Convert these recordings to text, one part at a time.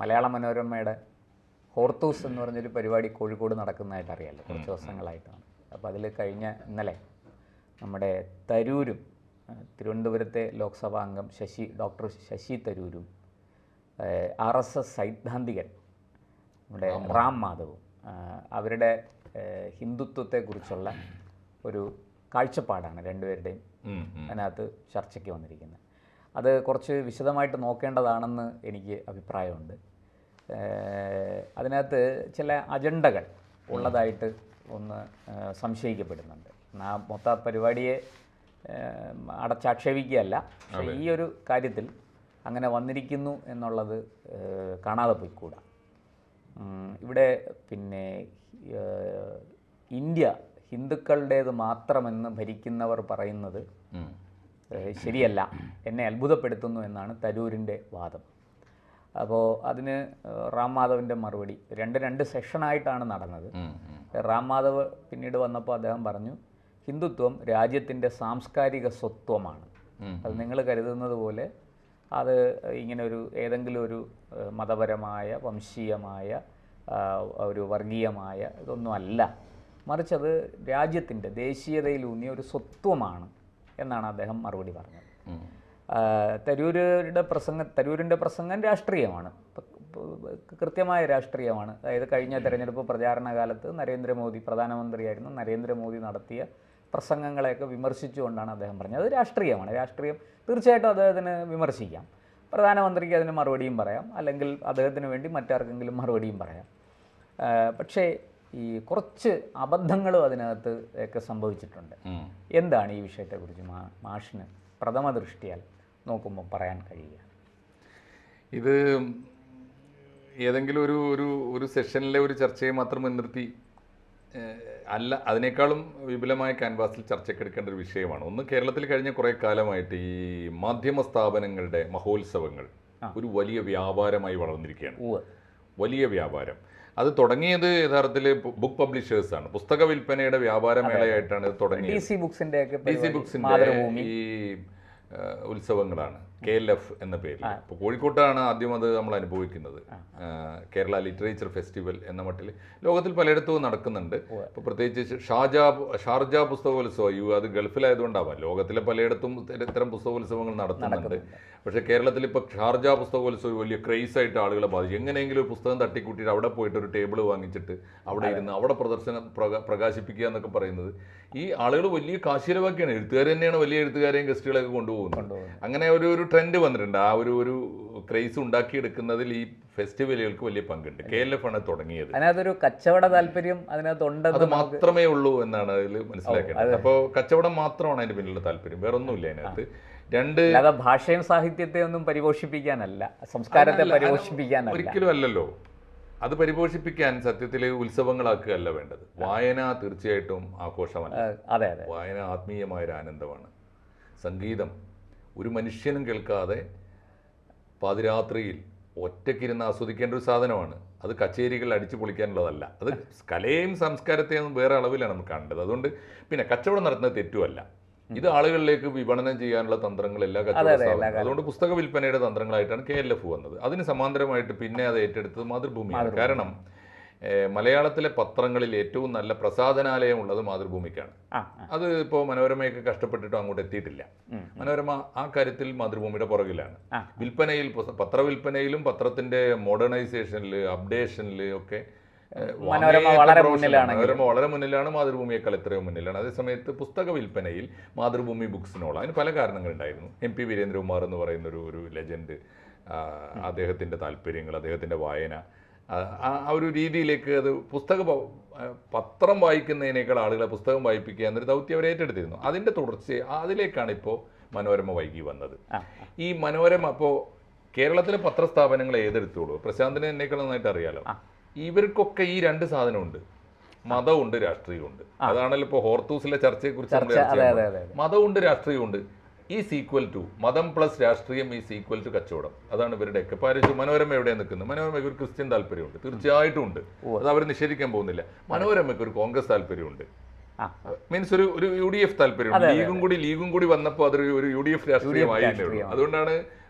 മലയാള മനോരമയുടെ ഹോർത്തൂസ് എന്ന് പറഞ്ഞൊരു പരിപാടി കോഴിക്കോട് നടക്കുന്നതായിട്ട് അറിയാമല്ലോ കുറച്ച് ദിവസങ്ങളായിട്ടാണ് അപ്പോൾ അതിൽ കഴിഞ്ഞ ഇന്നലെ നമ്മുടെ തരൂരും ആ, തിരുവനന്തപുരത്തെ ലോക്സഭാ അംഗം ശശി ഡോക്ടർ ശശി തരൂരും ആർ എസ് എസ് സൈദ്ധാന്തികൻ നമ്മുടെ റാം മാധവും ആ, അവരുടെ ആ, ഹിന്ദുത്വത്തെക്കുറിച്ചുള്ള ഒരു കാഴ്ചപ്പാടാണ് രണ്ടുപേരുടെയും ഉം, ഉം. അതിനകത്ത് ചർച്ചയ്ക്ക് വന്നിരിക്കുന്നത് അത് കുറച്ച് വിശദമായിട്ട് നോക്കേണ്ടതാണെന്ന് എനിക്ക് അഭിപ്രായമുണ്ട് ഏഹ് അതിനകത്ത് ചില അജണ്ടകൾ ഉള്ളതായിട്ട് ഒന്ന് ഏഹ് സംശയിക്കപ്പെടുന്നുണ്ട് ആ മൊത്ത പരിപാടിയെ ഏഹ് അടച്ചാക്ഷേപിക്കുകയല്ല പക്ഷേ ഈ ഒരു കാര്യത്തിൽ അങ്ങനെ വന്നിരിക്കുന്നു എന്നുള്ളത് ഏഹ് കാണാതെ പോയിക്കൂടാ ഉം, ഇവിടെ പിന്നെ ഏഹ് ഇന്ത്യ ഹിന്ദുക്കളുടേത് മാത്രമെന്ന് ഭരിക്കുന്നവർ പറയുന്നത് ഉം. ഏഹ് ശരിയല്ല എന്നെ അത്ഭുതപ്പെടുത്തുന്നു എന്നാണ് തരൂരിൻ്റെ വാദം അപ്പോൾ അതിന് ഏഹ് റാം മാധവിൻ്റെ മറുപടി രണ്ട് രണ്ട് സെഷനായിട്ടാണ് നടന്നത് ഉം, ഉം. റാം മാധവ് പിന്നീട് വന്നപ്പോൾ അദ്ദേഹം പറഞ്ഞു ഹിന്ദുത്വം രാജ്യത്തിൻ്റെ സാംസ്കാരിക സ്വത്വമാണ് ഉം. അത് നിങ്ങൾ കരുതുന്നത് പോലെ അത് ഇങ്ങനെ ഒരു ഏതെങ്കിലും ഒരു ഏഹ്, മതപരമായ വംശീയമായ ആ, ഒരു വർഗീയമായ ഇതൊന്നും അല്ല മറിച്ച് അത് രാജ്യത്തിൻ്റെ ദേശീയതയിലൂന്നിയ ഒരു സ്വത്വമാണ് എന്നാണ് അദ്ദേഹം മറുപടി പറഞ്ഞത് ഉം. ആ, തരൂരിൻ്റെ പ്രസംഗം തരൂരിൻ്റെ പ്രസംഗം രാഷ്ട്രീയമാണ് പ- പ- കൃത്യമായ രാഷ്ട്രീയമാണ് അതായത് കഴിഞ്ഞ തെരഞ്ഞെടുപ്പ് പ്രചാരണ കാലത്ത് നരേന്ദ്രമോദി പ്രധാനമന്ത്രിയായിരുന്നു നരേന്ദ്രമോദി നടത്തിയ പ്രസംഗങ്ങളെയൊക്കെ വിമർശിച്ചുകൊണ്ടാണ് അദ്ദേഹം പറഞ്ഞത് അത് രാഷ്ട്രീയമാണ് രാഷ്ട്രീയം തീർച്ചയായിട്ടും അദ്ദേഹത്തിന് വിമർശിക്കാം പ്രധാനമന്ത്രിക്ക് അതിന് മറുപടിയും പറയാം അല്ലെങ്കിൽ അദ്ദേഹത്തിന് വേണ്ടി മറ്റാർക്കെങ്കിലും മറുപടിയും പറയാം ആ, പക്ഷേ ഈ കുറച്ച് അബദ്ധങ്ങളും അതിനകത്ത് ഒക്കെ സംഭവിച്ചിട്ടുണ്ട് ഉം. എന്താണ് ഈ വിഷയത്തെക്കുറിച്ച് മാ മാഷിന് പ്രഥമ ദൃഷ്ടിയാൽ നോക്കുമ്പോൾ പറയാൻ കഴിയുക ഇത് ഏതെങ്കിലും ഒരു ഒരു ഒരു സെഷനിലെ ഒരു ചർച്ചയെ മാത്രം മുൻനിർത്തി ഏഹ്, അല്ല അതിനേക്കാളും വിപുലമായ ക്യാൻവാസിൽ ചർച്ചയ്ക്കെടുക്കേണ്ട ഒരു വിഷയമാണ് ഒന്ന് കേരളത്തിൽ കഴിഞ്ഞ കുറേ കാലമായിട്ട് ഈ മാധ്യമ സ്ഥാപനങ്ങളുടെ മഹോത്സവങ്ങൾ ഒരു വലിയ വ്യാപാരമായി വളർന്നിരിക്കുകയാണ് ഉവ് വലിയ വ്യാപാരം അത് തുടങ്ങിയത് യഥാർത്ഥത്തിൽ ബുക്ക് പബ്ലിഷേഴ്സ് ആണ് പുസ്തക വിൽപ്പനയുടെ വ്യാപാരമേളയായിട്ടാണ് ഇത് ഡി തുടങ്ങിയത് സി ബുക്സിന്റെ ഒക്കെ ഡി സി ബുക്സിന്റെ മാതൃഭൂമി ഈ ആ, ഉത്സവങ്ങളാണ് കെ എൽ എഫ് എന്ന പേരിൽ ഇപ്പോൾ കോഴിക്കോട്ടാണ് ആദ്യം അത് നമ്മൾ അനുഭവിക്കുന്നത് ആ, കേരള ലിറ്ററേച്ചർ ഫെസ്റ്റിവൽ എന്ന മട്ടിൽ ലോകത്തിൽ പലയിടത്തും നടക്കുന്നുണ്ട് ഇപ്പോൾ പ്രത്യേകിച്ച് ഷാജ ഷാർജ പുസ്തകോത്സവം യു അത് ഗൾഫിലായതുകൊണ്ടാവാം ലോകത്തിലെ പലയിടത്തും ഇത്തരം- ഇത്തരം പുസ്തകോത്സവങ്ങൾ നടത്തുന്നുണ്ട് പക്ഷേ കേരളത്തിൽ ഇപ്പോൾ ഷാർജ പുസ്തകോത്സവം വലിയ ക്രേസ് ആയിട്ട് ആളുകളെ ബാധിച്ചു എങ്ങനെയെങ്കിലും ഒരു പുസ്തകം തട്ടിക്കൂട്ടിയിട്ട് അവിടെ പോയിട്ട് ഒരു ടേബിൾ വാങ്ങിച്ചിട്ട് അവിടെ ഇരുന്ന് അവിടെ പ്രദർശനം പ്രക- പ്രകാശിപ്പിക്കുക എന്നൊക്കെ പറയുന്നത് ഈ ആളുകൾ വലിയ കാശിരവാക്കിയാണ് എഴുത്തുകാർ തന്നെയാണ് വലിയ എഴുത്തുകാരെയും ഗസ്റ്റുകളെയൊക്കെ കൊണ്ടുപോകുന്നത് അങ്ങനെ ഒരു ഒരു ട്രെൻഡ് വന്നിട്ടുണ്ട് ആ ഒരു ഒരു ക്രേസ് ഉണ്ടാക്കിയെടുക്കുന്നതിൽ ഈ ഫെസ്റ്റിവലുകൾക്ക് വലിയ പങ്കുണ്ട് കെ എൽ എഫ് ആണ് തുടങ്ങിയത് അതിനകത്തൊരു കച്ചവട താല്പര്യം അതിനകത്ത് അത് ഉണ്ടെന്ന് മാത്രമേ ഉള്ളൂ എന്നാണ് അതിൽ മനസ്സിലാക്കേണ്ടത് അപ്പോൾ കച്ചവടം മാത്രമാണ് അതിന്റെ പിന്നിലുള്ള താല്പര്യം വേറെ ഒന്നുമില്ല അതിനകത്ത് രണ്ട് അല്ലാതെ ഭാഷയും സാഹിത്യത്തെ ഒന്നും പരിപോഷിപ്പിക്കാനല്ല സംസ്കാരത്തെ അല്ല, പരിപോഷിപ്പിക്കാനല്ല ഒരിക്കലും അല്ലല്ലോ അത് പരിപോഷിപ്പിക്കാൻ സത്യത്തിൽ ഉത്സവങ്ങളാക്കുകയല്ല വേണ്ടത് വായന തീർച്ചയായിട്ടും ആഘോഷമല്ല ഏഹ്, അതെ അതെ വായന ആത്മീയമായ ഒരു ആനന്ദമാണ് സംഗീതം ഒരു മനുഷ്യനും കേൾക്കാതെ പാതിരാത്രിയിൽ ഒറ്റയ്ക്കിരുന്ന് ആസ്വദിക്കേണ്ട ഒരു സാധനമാണ് അത് കച്ചേരികൾ അടിച്ചു പൊളിക്കാനുള്ളതല്ല അത് കലയും സംസ്കാരത്തെയും വേറെ അളവിലാണ് നമുക്ക് കാണേണ്ടത് അതുകൊണ്ട് പിന്നെ കച്ചവടം നടത്തുന്നത് തെറ്റുമല്ല ഇത് ആളുകളിലേക്ക് വിപണനം ചെയ്യാനുള്ള തന്ത്രങ്ങൾ എല്ലാ കച്ചവട സ്ഥാപനങ്ങളും അതുകൊണ്ട് പുസ്തക വിൽപ്പനയുടെ തന്ത്രങ്ങളായിട്ടാണ് കെ എൽ എഫ് വന്നത് അതിന് സമാന്തരമായിട്ട് പിന്നെ അത് ഏറ്റെടുത്തത് മാതൃഭൂമിയാണ് കാരണം ഏഹ്, മലയാളത്തിലെ പത്രങ്ങളിൽ ഏറ്റവും നല്ല പ്രസാധനാലയം ഉള്ളത് മാതൃഭൂമിക്കാണ് ആ ആ. അത് ഇപ്പോൾ മനോരമയൊക്കെ കഷ്ടപ്പെട്ടിട്ടും അങ്ങോട്ട് എത്തിയിട്ടില്ല ഉം. മനോരമ ആ കാര്യത്തിൽ മാതൃഭൂമിയുടെ പുറകിലാണ് ആ. വിൽപ്പനയിൽ പുസ്ത- പത്രവിൽപ്പനയിലും പത്രത്തിന്റെ മോഡേണൈസേഷനിൽ അപ്ഡേഷനിൽ ഒക്കെ ഏഹ്, മനോരമ വാങ്ങേറ്റ വളരെ പ്രൊഫഷണൽ. മുന്നിലാണെങ്കിലും. മനോരമ വളരെ മുന്നിലാണ് മാതൃഭൂമിയേക്കാൾ എത്രയോ മുന്നിലാണ് അതേസമയത്ത് പുസ്തക വിൽപ്പനയിൽ മാതൃഭൂമി ബുക്സിനോളം അതിന് പല കാരണങ്ങളുണ്ടായിരുന്നു എം പി വീരേന്ദ്രകുമാർ എന്ന് പറയുന്ന ഒരു ഒരു ലെജൻഡ് അദ്ദേഹത്തിന്റെ താല്പര്യങ്ങൾ അദ്ദേഹത്തിന്റെ വായന ആ ആ- ആ ഒരു രീതിയിലേക്ക് അത് പുസ്തക പ- ആ, പത്രം വായിക്കുന്നതിനേക്കാൾ ആളുകളെ പുസ്തകം വായിപ്പിക്കുക എന്നൊരു ദൗത്യം അവർ ഏറ്റെടുത്തിരുന്നു അതിന്റെ തുടർച്ച അതിലേക്കാണ് ഇപ്പോൾ മനോരമ വൈകി വന്നത് ആ. ഈ മനോരമ അപ്പോൾ കേരളത്തിലെ പത്രസ്ഥാപനങ്ങൾ ഏതെടുത്തോളൂ പ്രശാന്തിന് എന്നേക്കാൾ നന്നായിട്ട് അറിയാലോ ഇവർക്കൊക്കെ ഈ രണ്ട് സാധനമുണ്ട് മതമുണ്ട് രാഷ്ട്രീയമുണ്ട് അതാണല്ലോ ഇപ്പോൾ ഹോർത്തൂസിലെ ചർച്ചയെ കുറിച്ച് നമ്മൾ ചർച്ച, ചർച്ച അതെ, ചെയ്യുമ്പോൾ. അതെ, അതെ. മതമുണ്ട് രാഷ്ട്രീയമുണ്ട് ഈ സീക്വൽ ടു മതം പ്ലസ് രാഷ്ട്രീയം ഈ സീക്വൽ ടു കച്ചവടം അതാണ് ഇവരുടെയൊക്കെ ഇപ്പോൾ ആലോചിച്ചു മനോരമ എവിടെയാണ് നിൽക്കുന്നത് മനോരമയ്ക്ക് ഒരു ക്രിസ്ത്യൻ താല്പര്യമുണ്ട് തീർച്ചയായിട്ടും ഉണ്ട് അത് അവർ നിഷേധിക്കാൻ പോകുന്നില്ല മനോരമയ്ക്ക് ഒരു കോൺഗ്രസ് താല്പര്യമുണ്ട് ആ മീൻസ് ഒരു ഒരു യു ഡി എഫ് താല്പര്യമുണ്ട് ലീഗും കൂടി ലീഗും കൂടി വന്നപ്പോൾ അതൊരു ഒരു യു ഡി എഫ് രാഷ്ട്രീയമായി എന്നേ ഉള്ളൂ. അതുകൊണ്ടാണ്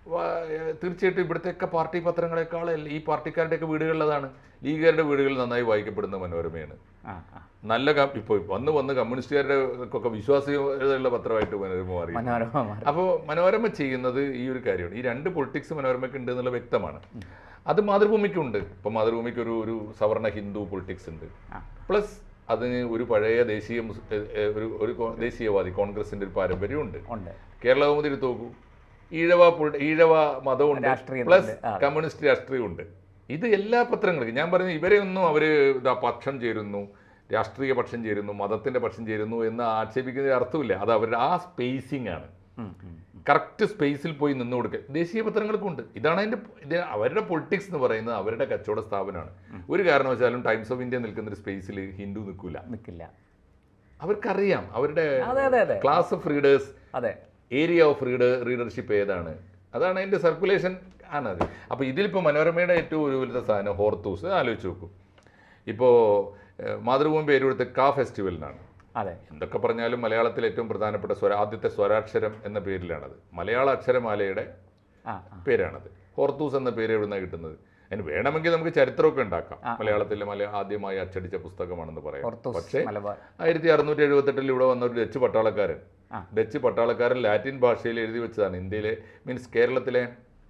വ- ഏഹ് തീർച്ചയായിട്ടും ഇവിടുത്തെയൊക്കെ പാർട്ടി പത്രങ്ങളെക്കാൾ ഈ പാർട്ടിക്കാരുടെയൊക്കെ വീടുകളിലതാണ് ലീഗുകാരുടെ വീടുകളിൽ നന്നായി വായിക്കപ്പെടുന്ന മനോരമയാണ് ആ ആ നല്ല ക- ഇപ്പോൾ വന്ന് വന്ന് കമ്മ്യൂണിസ്റ്റുകാരുടെ ഒക്കെ വിശ്വാസ്യതയുള്ള പത്രമായിട്ട് മനോരമ മാറി മനോരമ മാറി. അപ്പോൾ മനോരമ ചെയ്യുന്നത് ഈ ഒരു കാര്യമാണ് ഈ രണ്ട് പൊളിറ്റിക്സ് മനോരമയ്ക്ക് ഉണ്ട് എന്നുള്ള വ്യക്തമാണ് അത് മാതൃഭൂമിക്കുണ്ട് ഇപ്പം മാതൃഭൂമിക്ക് ഒരു ഒരു സവർണ ഹിന്ദു പൊളിറ്റിക്സ് ഉണ്ട് ആ. പ്ലസ് അതിന് ഒരു പഴയ ദേശീയ മുസ്- ഏ, ഏ, ഒരു ഒരു കോ- ദേശീയവാദി കോൺഗ്രസിന്റെ ഒരു പാരമ്പര്യമുണ്ട് ഉണ്ട് കേരള കൗമുദി എടുത്ത് നോക്കൂ ഈഴവ പൊളി- ഈഴവ മതമുണ്ട് രാഷ്ട്രീയത്തിന്റെ, പ്ലസ് ആ. കമ്മ്യൂണിസ്റ്റ് രാഷ്ട്രീയമുണ്ട് ഇത് എല്ലാ പത്രങ്ങൾക്കും ഞാൻ പറയുന്നത് ഇവരെ ഒന്നും അവര് ഇതാ പക്ഷം ചേരുന്നു രാഷ്ട്രീയ പക്ഷം ചേരുന്നു മതത്തിന്റെ പക്ഷം ചേരുന്നു എന്ന് ആക്ഷേപിക്കുന്നതിന് അർത്ഥമില്ല അത് അവരുടെ ആ സ്പേസിംഗ് ആണ് ഉം, ഉം. കറക്റ്റ് സ്പേസിൽ പോയി നിന്ന് കൊടുക്കുക ദേശീയ പത്രങ്ങൾക്കുണ്ട് ഇതാണ് അതിന്റെ ഇത് അവരുടെ പൊളിറ്റിക്സ് എന്ന് പറയുന്നത് അവരുടെ കച്ചവട സ്ഥാപനമാണ് ഒരു കാരണവശാലും ടൈംസ് ഓഫ് ഇന്ത്യ നിൽക്കുന്ന ഒരു സ്പേസിൽ ഹിന്ദു നിൽക്കില്ല നിൽക്കില്ല അവർക്കറിയാം അവരുടെ അതെ അതെ അതെ ക്ലാസ് ഓഫ് റീഡേഴ്സ് അതെ ഏരിയ ഓഫ് റീഡർ റീഡർഷിപ്പ് ഏതാണ് അതാണ് അതിൻ്റെ സർക്കുലേഷൻ ആണത് അപ്പോൾ ഇതിലിപ്പോൾ മനോരമയുടെ ഏറ്റവും ഒരു വലുത സാധനം ഹോർത്തൂസ് ആലോചിച്ച് നോക്കൂ ഇപ്പോൾ മാതൃഭൂമി പേര് കൊടുത്ത കാ ഫെസ്റ്റിവലിനാണ് അതെ എന്തൊക്കെ പറഞ്ഞാലും മലയാളത്തിലെ ഏറ്റവും പ്രധാനപ്പെട്ട സ്വര ആദ്യത്തെ സ്വരാക്ഷരം എന്ന പേരിലാണത് മലയാള അക്ഷരമാലയുടെ ആ ആ പേരാണത് ഹോർത്തൂസ് എന്ന പേര് എവിടുന്നാണ് കിട്ടുന്നത് അതിന് വേണമെങ്കിൽ നമുക്ക് ചരിത്രമൊക്കെ ഉണ്ടാക്കാം ആ. മലയാളത്തിലെ മല ആദ്യമായി അച്ചടിച്ച പുസ്തകമാണെന്ന് പറയാം ഓർത്തോസ് പക്ഷേ മലബാർ ആയിരത്തി അറുന്നൂറ്റി എഴുപത്തെട്ടിൽ ഇവിടെ വന്ന ഒരു ഡച്ച് പട്ടാളക്കാരൻ ആ. ഡച്ച് പട്ടാളക്കാരൻ ലാറ്റിൻ ഭാഷയിൽ എഴുതി വെച്ചതാണ് ഇന്ത്യയിലെ മീൻസ് കേരളത്തിലെ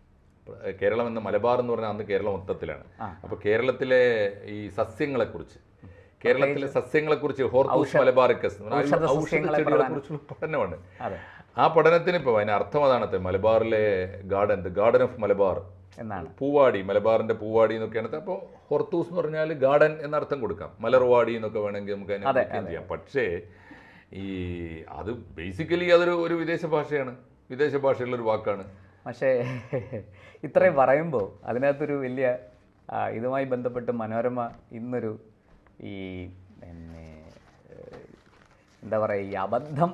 ഏഹ് കേരളം എന്ന മലബാർ എന്ന് പറഞ്ഞാൽ അന്ന് കേരളം മൊത്തത്തിലാണ് ആ. അപ്പോൾ കേരളത്തിലെ ഈ സസ്യങ്ങളെക്കുറിച്ച് കേരളത്തിലെ സസ്യങ്ങളെക്കുറിച്ച് ഹോർത്തൂസ് മലബാറിക്കസ് എന്ന് പറഞ്ഞാൽ ഔഷധ ഔഷധ സസ്യങ്ങളെ ചെടികളെ കുറിച്ചുള്ള പഠനമാണ് അതെ ആ പഠനത്തിന് ഇപ്പോൾ അതിന് അർത്ഥം അതാണത്തെ മലബാറിലെ garden the garden of Malabar എന്നാണ് പൂവാടി മലബാറിന്റെ പൂവാടി എന്നൊക്കെയാണ് അപ്പോൾ ഹൊർത്തൂസ് എന്ന് പറഞ്ഞാൽ ഗാർഡൻ എന്ന അർത്ഥം കൊടുക്കാം മലർവാടി എന്നൊക്കെ വേണമെങ്കിൽ നമുക്ക് അതിനെ അതെ, വിളിക്കുകയും ചെയ്യാം പക്ഷേ ഈ അത് ബേസിക്കലി അതൊരു ഒരു വിദേശ ഭാഷയാണ് വിദേശ ഭാഷയുള്ള ഒരു വാക്കാണ് പക്ഷേ ഇത്രയും പറയുമ്പോൾ അതിനകത്തൊരു വലിയ ആ, ഇതുമായി ബന്ധപ്പെട്ട് മനോരമ ഇന്നൊരു ഈ പിന്നെ ഏഹ്, എന്താ പറയുക ഈ അബദ്ധം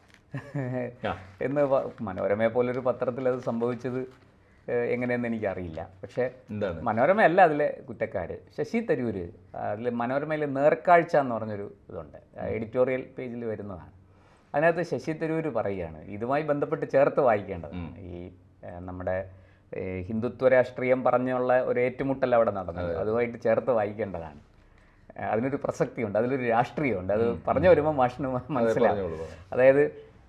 ആ. എന്ന് പ- മനോരമയെ പോലൊരു പത്രത്തിൽ അത് സംഭവിച്ചത് ഏഹ്, എങ്ങനെയെന്ന് എനിക്കറിയില്ല പക്ഷേ എന്താണ് മനോരമയല്ല അതിലെ കുറ്റക്കാർ ശശി തരൂര് അതിൽ മനോരമയിൽ നേർക്കാഴ്ച എന്ന് പറഞ്ഞൊരു ഇതുണ്ട് എഡിറ്റോറിയൽ പേജിൽ വരുന്നതാണ് അതിനകത്ത് ശശി തരൂര് പറയുകയാണ് ഇതുമായി ബന്ധപ്പെട്ട് ചേർത്ത് വായിക്കേണ്ടത് ഈ ഏഹ്, നമ്മുടെ ഏഹ്, ഹിന്ദുത്വ രാഷ്ട്രീയം പറഞ്ഞുള്ള ഒരു ഏറ്റുമുട്ടൽ അവിടെ നടന്നത് അതുമായിട്ട് ചേർത്ത് വായിക്കേണ്ടതാണ് ഏഹ്, അതിനൊരു പ്രസക്തിയുണ്ട് അതിലൊരു രാഷ്ട്രീയമുണ്ട് അത് പറഞ്ഞു വരുമ്പോൾ മാഷിന് മനസ്സിലാവും പറഞ്ഞോളൂ, പറഞ്ഞോളൂ. അതായത്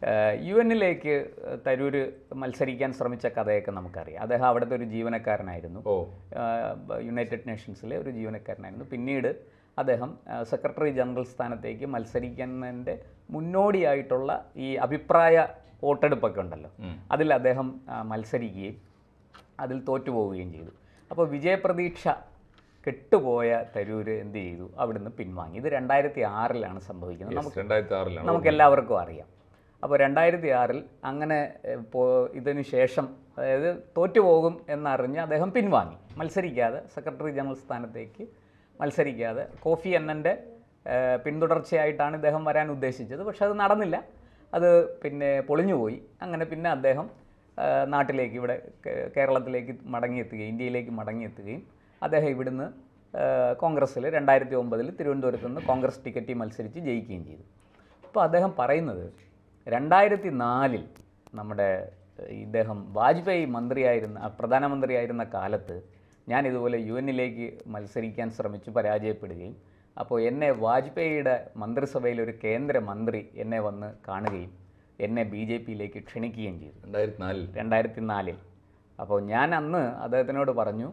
യു എന്നിലേക്ക് തരൂര് മത്സരിക്കാൻ ശ്രമിച്ച കഥയൊക്കെ നമുക്കറിയാം അദ്ദേഹം അവിടുത്തെ ഒരു ജീവനക്കാരനായിരുന്നു ഓ ആഹ് യുണൈറ്റഡ് നേഷൻസിലെ ഒരു ജീവനക്കാരനായിരുന്നു പിന്നീട് അദ്ദേഹം ആഹ് സെക്രട്ടറി ജനറൽ സ്ഥാനത്തേക്ക് മത്സരിക്കുന്നതിൻ്റെ മുന്നോടിയായിട്ടുള്ള ഈ അഭിപ്രായ വോട്ടെടുപ്പൊക്കെ ഉണ്ടല്ലോ ഉം. അതിൽ അദ്ദേഹം ആഹ് മത്സരിക്കുകയും അതിൽ തോറ്റുപോവുകയും ചെയ്തു അപ്പോൾ വിജയപ്രതീക്ഷ കെട്ടുപോയ തരൂര് എന്ത് ചെയ്തു അവിടുന്ന് പിൻവാങ്ങി ഇത് രണ്ടായിരത്തി ആറിലാണ് സംഭവിക്കുന്നത് നമുക്ക് രണ്ടായിരത്തി ആറിലാണ് നമുക്ക് എല്ലാവർക്കും അറിയാം അപ്പോൾ രണ്ടായിരത്തി ആറിൽ അങ്ങനെ ഏഹ്, പോ ഇതിനു ശേഷം അതായത് തോറ്റുപോകും എന്നറിഞ്ഞ് അദ്ദേഹം പിൻവാങ്ങി മത്സരിക്കാതെ സെക്രട്ടറി ജനറൽ സ്ഥാനത്തേക്ക് മത്സരിക്കാതെ കോഫി അന്നൻ്റെ പിന്തുടർച്ചയായിട്ടാണ് ഇദ്ദേഹം വരാൻ ഉദ്ദേശിച്ചത് പക്ഷെ അത് നടന്നില്ല അത് പിന്നെ പൊളിഞ്ഞുപോയി അങ്ങനെ പിന്നെ അദ്ദേഹം ഏഹ്, നാട്ടിലേക്ക് ഇവിടെ കേ- കേരളത്തിലേക്ക് മടങ്ങിയെത്തുകയും ഇന്ത്യയിലേക്ക് മടങ്ങിയെത്തുകയും അദ്ദേഹം ഇവിടുന്ന് ഏഹ്, കോൺഗ്രസ്സിൽ രണ്ടായിരത്തി ഒമ്പതിൽ തിരുവനന്തപുരത്ത് നിന്ന് കോൺഗ്രസ് ടിക്കറ്റിൽ മത്സരിച്ച് ജയിക്കുകയും ചെയ്തു ഇപ്പോൾ അദ്ദേഹം പറയുന്നത് രണ്ടായിരത്തി നാലിൽ നമ്മുടെ ഏഹ്, ഇദ്ദേഹം വാജ്പേയി മന്ത്രിയായിരുന്ന ആ, പ്രധാനമന്ത്രിയായിരുന്ന കാലത്ത് ഞാൻ ഇതുപോലെ യു എന്നിലേക്ക് മത്സരിക്കാൻ ശ്രമിച്ചു പരാജയപ്പെടുകയും അപ്പോൾ എന്നെ വാജ്പേയിയുടെ മന്ത്രിസഭയിൽ ഒരു കേന്ദ്ര മന്ത്രി എന്നെ വന്ന് കാണുകയും എന്നെ ബി ജെ പിയിലേക്ക് ക്ഷണിക്കുകയും ചെയ്തു രണ്ടായിരത്തി നാലിൽ രണ്ടായിരത്തി നാലിൽ അപ്പോൾ ഞാൻ അന്ന് അദ്ദേഹത്തിനോട് പറഞ്ഞു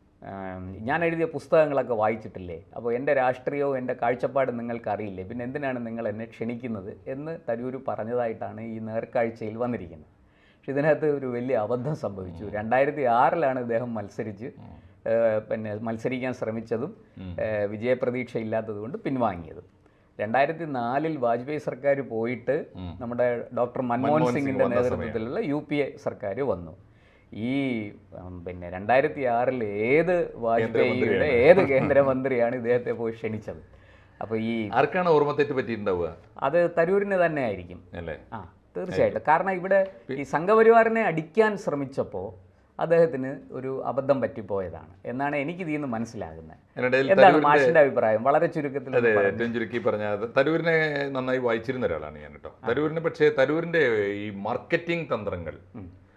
ആം, ഞാൻ എഴുതിയ പുസ്തകങ്ങളൊക്കെ വായിച്ചിട്ടില്ലേ അപ്പോൾ എൻ്റെ രാഷ്ട്രീയവും എൻ്റെ കാഴ്ചപ്പാടും നിങ്ങൾക്ക് അറിയില്ലേ പിന്നെ എന്തിനാണ് നിങ്ങൾ എന്നെ ക്ഷണിക്കുന്നത് എന്ന് തരൂർ പറഞ്ഞതായിട്ടാണ് ഈ നേർക്കാഴ്ചയിൽ വന്നിരിക്കുന്നത് പക്ഷെ ഇതിനകത്ത് ഒരു വലിയ അബദ്ധം സംഭവിച്ചു രണ്ടായിരത്തി ആറിലാണ് ഇദ്ദേഹം മത്സരിച്ച് ഏഹ്, പിന്നെ മത്സരിക്കാൻ ശ്രമിച്ചതും ഏഹ്, വിജയപ്രതീക്ഷ ഇല്ലാത്തതുകൊണ്ട് പിൻവാങ്ങിയതും രണ്ടായിരത്തി നാലിൽ വാജ്പേയി സർക്കാർ പോയിട്ട് നമ്മുടെ ഡോക്ടർ മൻമോഹൻ സിംഗിന്റെ നേതൃത്വത്തിലുള്ള യു പി എ സർക്കാർ വന്നു ഈ ഉം, പിന്നെ രണ്ടായിരത്തി ആറിൽ ഏത് വാജ്പേയിയുടെ ഏത് കേന്ദ്രമന്ത്രിയാണ് ഇദ്ദേഹത്തെ പോയി ക്ഷണിച്ചത് അപ്പോൾ ഈ ആർക്കാണ് ഓർമ്മത്തെറ്റ് പറ്റിയിട്ടുണ്ടാവുക അത് തരൂരിന് തന്നെ ആയിരിക്കും അല്ലേ ആ തീർച്ചയായിട്ടും കാരണം ഇവിടെ ഈ സംഘപരിവാറിനെ അടിക്കാൻ ശ്രമിച്ചപ്പോൾ അദ്ദേഹത്തിന് ഒരു അബദ്ധം പറ്റിപ്പോയതാണ് എന്നാണ് എനിക്ക് ഇതിൽ നിന്ന് മനസ്സിലാകുന്നത് അതിനിടയിൽ എന്താണ് മാഷിന്റെ അഭിപ്രായം വളരെ ചുരുക്കത്തിൽ അതെ ഏറ്റവും ചുരുക്കി പറഞ്ഞ തരൂരിനെ നന്നായി വായിച്ചിരുന്ന ഒരാളാണ് ഞാൻ കേട്ടോ തരൂരിനെ പക്ഷേ തരൂരിന്റെ ഈ മാർക്കറ്റിംഗ് തന്ത്രങ്ങൾ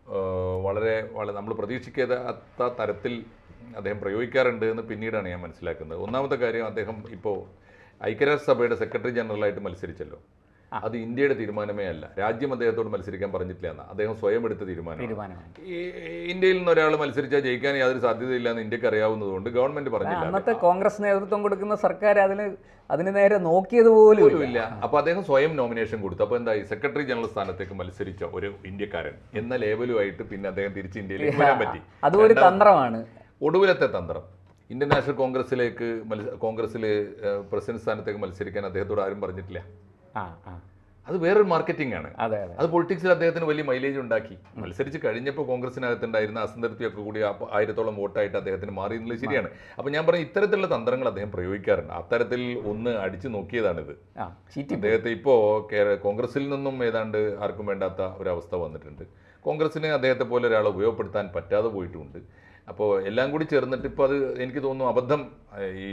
ആ, വളരെ വളരെ നമ്മൾ പ്രതീക്ഷിക്കാത്ത തരത്തിൽ അദ്ദേഹം പ്രയോഗിക്കാറുണ്ട് എന്ന് പിന്നീടാണ് ഞാൻ മനസ്സിലാക്കുന്നത് ഒന്നാമത്തെ കാര്യം അദ്ദേഹം ഇപ്പോൾ ഐക്യരാഷ്ട്രസഭയുടെ സെക്രട്ടറി ജനറലായിട്ട് മത്സരിച്ചല്ലോ അത് ഇന്ത്യയുടെ തീരുമാനമേ അല്ല രാജ്യം അദ്ദേഹത്തോട് മത്സരിക്കാൻ പറഞ്ഞിട്ടില്ല എന്നാ അദ്ദേഹം സ്വയം എടുത്ത തീരുമാനം തീരുമാനമാണ് ഈ ഇന്ത്യയിൽ നിന്ന് ഒരാൾ മത്സരിച്ചാൽ ജയിക്കാൻ യാതൊരു സാധ്യതയില്ല എന്ന് ഇന്ത്യക്ക് അറിയാവുന്നതുകൊണ്ട് ഗവൺമെന്റ് പറഞ്ഞില്ല അന്നത്തെ കോൺഗ്രസ് നേതൃത്വം കൊടുക്കുന്ന സർക്കാർ അതിന് അതിന് നേരെ നോക്കിയത് പോലും ഇല്ല. ഇല്ല അപ്പൊ അദ്ദേഹം സ്വയം നോമിനേഷൻ കൊടുത്തു അപ്പൊ എന്തായി സെക്രട്ടറി ജനറൽ സ്ഥാനത്തേക്ക് മത്സരിച്ച ഒരു ഇന്ത്യക്കാരൻ എന്ന ലേബലുമായിട്ട് പിന്നെ അദ്ദേഹം തിരിച്ച് ഇന്ത്യയിലേക്ക് വരാൻ പറ്റി അതും ഒരു തന്ത്രമാണ് ഒടുവിലത്തെ തന്ത്രം ഇന്ത്യൻ നാഷണൽ കോൺഗ്രസിലേക്ക് മത്സ കോൺഗ്രസിൽ പ്രസിഡന്റ് സ്ഥാനത്തേക്ക് മത്സരിക്കാൻ അദ്ദേഹത്തോട് ആരും പറഞ്ഞിട്ടില്ല ആ ആ അത് വേറൊരു മാർക്കറ്റിംഗ് ആണ് അതെ അതെ അത് പൊളിറ്റിക്സിൽ അദ്ദേഹത്തിന് വലിയ മൈലേജ് ഉണ്ടാക്കി മത്സരിച്ച് കഴിഞ്ഞപ്പോൾ കോൺഗ്രസിനകത്തുണ്ടായിരുന്ന അസംതൃപ്തിയൊക്കെ കൂടി ആ പ- ആയിരത്തോളം വോട്ടായിട്ട് അദ്ദേഹത്തിന് മാറി എന്നുള്ളത് ശരിയാണ് അപ്പോൾ ഞാൻ പറഞ്ഞ ഇത്തരത്തിലുള്ള തന്ത്രങ്ങൾ അദ്ദേഹം പ്രയോഗിക്കാറുണ്ട് അത്തരത്തിൽ ഒന്ന് അടിച്ചു നോക്കിയതാണിത് ആ ചീറ്റി അദ്ദേഹത്തെ ഇപ്പോൾ കോൺഗ്രസിൽ നിന്നും ഏതാണ്ട് ആർക്കും വേണ്ടാത്ത ഒരവസ്ഥ വന്നിട്ടുണ്ട് കോൺഗ്രസിന് അദ്ദേഹത്തെ പോലെ ഒരാളെ ഉപയോഗപ്പെടുത്താൻ പറ്റാതെ പോയിട്ടുമുണ്ട് അപ്പോൾ എല്ലാം കൂടി ചേർന്നിട്ട് ഇപ്പോൾ അത് എനിക്ക് തോന്നുന്നു അബദ്ധം ഏഹ്, ഈ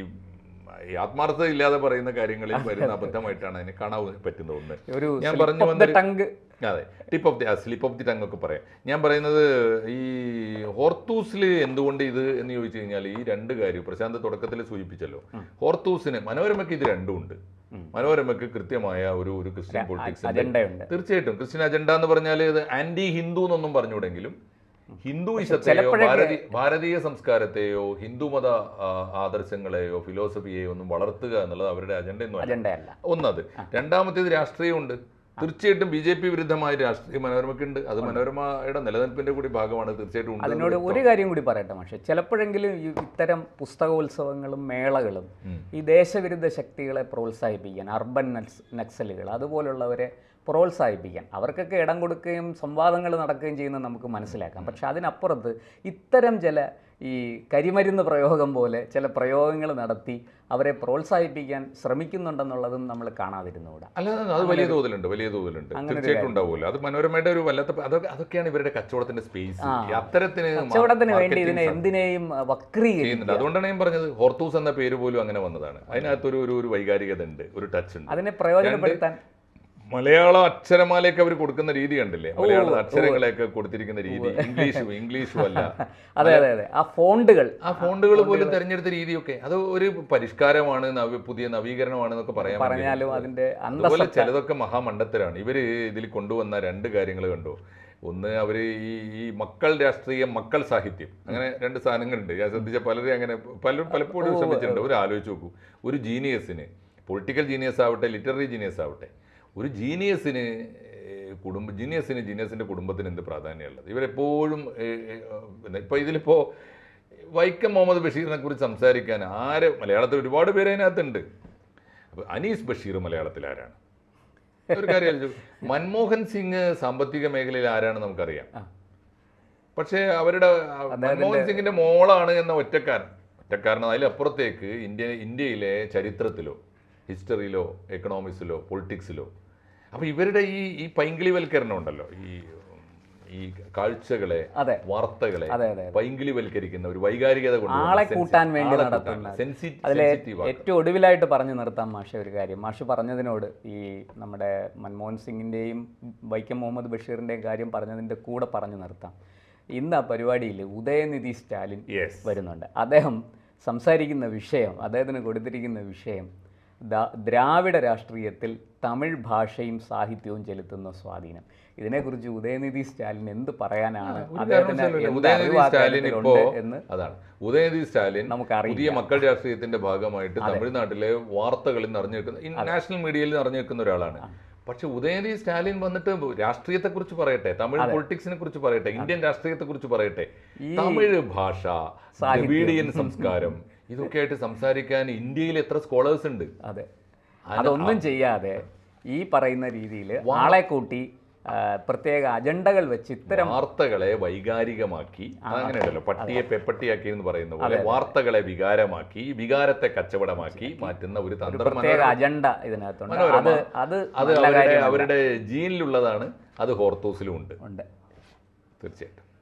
ഈ ആത്മാർത്ഥത ഇല്ലാതെ പറയുന്ന കാര്യങ്ങളിൽ വരുന്ന അബദ്ധമായിട്ടാണ് അതിനെ കാണാൻ പറ്റുന്ന ഒന്ന് ഒരു ഞാൻ പറഞ്ഞു വന്നൊരു ടങ്ക് അതെ tip of the slip of the tongue ഒക്കെ പറയാം ഞാൻ പറയുന്നത് ഈ ഹോർത്തൂസിൽ എന്തുകൊണ്ട് ഇത് എന്ന് ചോദിച്ചു കഴിഞ്ഞാൽ ഈ രണ്ട് കാര്യം പ്രശാന്ത് തുടക്കത്തിൽ സൂചിപ്പിച്ചല്ലോ ഹോർത്തൂസിന് മനോരമയ്ക്ക് ഇത് രണ്ടും ഉണ്ട് മനോരമയ്ക്ക് കൃത്യമായ ഒരു ഒരു ക്രിസ്ത്യൻ പൊളിറ്റിക്സ് അജണ്ടയുണ്ട് തീർച്ചയായിട്ടും ക്രിസ്ത്യൻ അജണ്ട എന്ന് പറഞ്ഞാൽ ഇത് ആന്റി ഹിന്ദു എന്നൊന്നും പറഞ്ഞുകൂടെങ്കിലും ഹിന്ദുയിസത്തെയോ ഭാരതീയ ഭാരതീയ സംസ്കാരത്തെയോ ഹിന്ദുമത ആ, ആദർശങ്ങളെയോ ഫിലോസഫിയെയോ ഒന്നും വളർത്തുക എന്നുള്ളത് അവരുടെ അജണ്ടയൊന്നും അല്ല അജണ്ടയല്ല ഒന്നത് രണ്ടാമത്തേത് രാഷ്ട്രീയമുണ്ട് തീർച്ചയായിട്ടും ബി ജെ പി വിരുദ്ധമായ രാഷ്ട്രീയ മനോരമയ്ക്കുണ്ട് അത് മനോരമയുടെ നിലനിൽപ്പിന്റെ കൂടി ഭാഗമാണ് തീർച്ചയായിട്ടും ഉണ്ട് അതിനോട് ഒരു കാര്യം കൂടി പറയട്ടെ പക്ഷേ ചിലപ്പോഴെങ്കിലും ഈ ഇത്തരം പുസ്തകോത്സവങ്ങളും മേളകളും ഈ ദേശവിരുദ്ധ ശക്തികളെ പ്രോത്സാഹിപ്പിക്കാൻ അർബൻ നക്സ് നക്സലുകൾ അതുപോലുള്ളവരെ പ്രോത്സാഹിപ്പിക്കാൻ അവർക്കൊക്കെ ഇടം കൊടുക്കുകയും സംവാദങ്ങൾ നടക്കുകയും ചെയ്യുന്നത് നമുക്ക് മനസ്സിലാക്കാം പക്ഷെ അതിനപ്പുറത്ത് ഇത്തരം ചില ഈ കരിമരുന്ന് പ്രയോഗം പോലെ ചില പ്രയോഗങ്ങൾ നടത്തി അവരെ പ്രോത്സാഹിപ്പിക്കാൻ ശ്രമിക്കുന്നുണ്ടെന്നുള്ളതും നമ്മൾ കാണാതിരുന്നുകൂടാ അല്ലാതെ അത് വലിയ തോതിലുണ്ട് വലിയ തോതിലുണ്ട് തീർച്ചയായിട്ടും ഉണ്ടാവുമല്ലോ അത് മനോരമയുടെ ഒരു വല്ലാത്ത അതൊക്കെ അതൊക്കെയാണ് ഇവരുടെ കച്ചവടത്തിന്റെ സ്പേസ് അത്തരത്തിന് കച്ചവടത്തിന് വേണ്ടി marketing ഇതിനെ എന്തിനേയും അഹ്, വക്രീകരിക്കും ചെയ്യുന്നുണ്ട് അതുകൊണ്ടാണ് ഞാൻ പറഞ്ഞത് ഹോർത്തൂസ് എന്ന പേര് പോലും അങ്ങനെ വന്നതാണ് അതിനകത്തൊരു ഒരു ഒരു വൈകാരികത ഉണ്ട് ഒരു ടച്ച് ഉണ്ട് അതിനെ പ്രയോജനപ്പെടുത്താൻ മലയാള അക്ഷരമാലയൊക്കെ അവർ കൊടുക്കുന്ന രീതി കണ്ടില്ലേ മലയാള അക്ഷരങ്ങളെയൊക്കെ കൊടുത്തിരിക്കുന്ന രീതി ഇംഗ്ലീഷും ഇംഗ്ലീഷും അല്ല അതെ അതെ അതെ ആ ഫോണ്ടുകൾ ആ ഫോണ്ടുകൾ പോലും തെരഞ്ഞെടുത്ത രീതിയൊക്കെ അത് ഒരു പരിഷ്കാരമാണ് നവ- പുതിയ നവീകരണമാണ് എന്നൊക്കെ പറയാൻ പറഞ്ഞാലും അതിന്റെ അന്ത അതുപോലെ ചിലതൊക്കെ മഹാമണ്ഡത്തരാണ് ഇവര് ഇതിൽ കൊണ്ടുവന്ന രണ്ട് കാര്യങ്ങൾ കണ്ടു ഒന്ന് അവർ ഈ ഈ മക്കൾ രാഷ്ട്രീയം മക്കൾ സാഹിത്യം അങ്ങനെ രണ്ട് സാധനങ്ങളുണ്ട് ഞാൻ ശ്രദ്ധിച്ച പലരും അങ്ങനെ പലരും പലപ്പോഴും ശ്രമിച്ചിട്ടുണ്ട് ഒരു ആലോചിച്ച് നോക്കൂ ഒരു ജീനിയസിന് പൊളിറ്റിക്കൽ ജീനിയസ് ആവട്ടെ ലിറ്റററി ജീനിയസ് ആവട്ടെ ഒരു ജീനിയസിന് ഏഹ്, കുടുംബ ജീനിയസിന് ജീനിയസിന്റെ കുടുംബത്തിന് എന്ത് പ്രാധാന്യമുള്ളത് ഇവരെപ്പോഴും ഏഹ്, ഏഹ്, പിന്നെ ഇപ്പൊ ഇതിലിപ്പോ വൈക്കം മുഹമ്മദ് ബഷീറിനെ കുറിച്ച് സംസാരിക്കാൻ ആര് മലയാളത്തിൽ ഒരുപാട് പേര് അതിനകത്തുണ്ട് അപ്പൊ അനീസ് ബഷീർ മലയാളത്തിൽ ആരാണ് ഒരു കാര്യം ആലോചിച്ചു. മൻമോഹൻ സിംഗ് സാമ്പത്തിക മേഖലയിൽ ആരാണ് നമുക്കറിയാം ആ. പക്ഷേ അവരുടെ ആ, മൻമോഹൻ സിംഗിന്റെ മോളാണ് എന്ന ഒറ്റക്കാരൻ ഒറ്റക്കാരൻ അതിലപ്പുറത്തേക്ക് ഇന്ത്യ ഇന്ത്യയിലെ ചരിത്രത്തിലോ ഹിസ്റ്ററിയിലോ എക്കണോമിക്സിലോ പൊളിറ്റിക്സിലോ അപ്പൊ ഇവരുടെ ഈ ഈ പൈങ്കിളിവൽക്കരണം ഉണ്ടല്ലോ ഈ ഈ കാഴ്ചകളെ അതെ വാർത്തകളെ അതെ അതെ പൈങ്കിളിവൽക്കരിക്കുന്ന ഒരു വൈകാരികത കൊണ്ട് ആളെ കൂട്ടാൻ വേണ്ടി നടത്തുന്ന അതിലെ സെൻസിറ്റീവ് ഏറ്റവും ഒടുവിലായിട്ട് പറഞ്ഞു നിർത്താം മാഷെ ഒരു കാര്യം മാഷ് പറഞ്ഞതിനോട് ഈ നമ്മുടെ മൻമോഹൻ സിംഗിൻ്റെയും വൈക്കം മുഹമ്മദ് ബഷീറിൻ്റെയും കാര്യം പറഞ്ഞതിൻ്റെ കൂടെ പറഞ്ഞു നിർത്താം ഇന്ന് ആ പരിപാടിയിൽ ഉദയനിധി സ്റ്റാലിൻ യെസ് വരുന്നുണ്ട് അദ്ദേഹം സംസാരിക്കുന്ന വിഷയം അദ്ദേഹത്തിന് കൊടുത്തിരിക്കുന്ന വിഷയം ദാ- ദ്രാവിഡ രാഷ്ട്രീയത്തിൽ തമിഴ് ഭാഷയും സാഹിത്യവും ചെലുത്തുന്ന സ്വാധീനം ഇതിനെക്കുറിച്ച് ഉദയനിധി സ്റ്റാലിൻ എന്ത് പറയാനാണ് ഒരു അദ്ദേഹത്തിന് കാരണവശാലും എന്ത് ഉദയനിധി അറിവ് ആ സ്റ്റാലിൻ ഇപ്പോ കാര്യത്തിലുണ്ട് എന്ന് അതാണ് ഉദയനിധി സ്റ്റാലിൻ നമുക്കറിയില്ല. പുതിയ മക്കൾ രാഷ്ട്രീയത്തിന്റെ ഭാഗമായിട്ട് തമിഴ്നാട്ടിലെ വാർത്തകളിൽ നിറഞ്ഞു നിൽക്കുന്ന നാഷണൽ മീഡിയയിൽ നിറഞ്ഞു നിൽക്കുന്ന ഒരാളാണ് പക്ഷെ ഉദയനിധി സ്റ്റാലിൻ വന്നിട്ട് രാഷ്ട്രീയത്തെ കുറിച്ച് പറയട്ടെ തമിഴ് പൊളിറ്റിക്സിനെ കുറിച്ച് പറയട്ടെ ഇന്ത്യൻ രാഷ്ട്രീയത്തെ കുറിച്ച് പറയട്ടെ തമിഴ് ഭാഷ ദ്രവീഡിയൻ സംസ്കാരം ഇതൊക്കെ ആയിട്ട് സംസാരിക്കാൻ ഇന്ത്യയിൽ എത്ര സ്കോളേഴ്സ് ഉണ്ട് അതെ അതൊന്നും ചെയ്യാതെ ഈ പറയുന്ന രീതിയിൽ ആളെ കൂട്ടി ആ, പ്രത്യേക അജണ്ടകൾ വെച്ച് ഇത്തരം വാർത്തകളെ വൈകാരികമാക്കി അങ്ങനെയല്ലോ പട്ടിയെ പെപ്പട്ടിയാക്കി എന്ന് പറയുന്ന പോലെ വാർത്തകളെ വികാരമാക്കി വികാരത്തെ കച്ചവടമാക്കി മാറ്റുന്ന ഒരു തന്ത്രം പ്രത്യേക അജണ്ട ഇതിനകത്തുണ്ട് മനോരമ. അത് അത് അത് നല്ല അവരുടെ കാര്യമല്ല. അവരുടെ ജീനിലുള്ളതാണ് അത് ഹോർത്തോസിലും ഉണ്ട് ഉണ്ട് തീർച്ചയായിട്ടും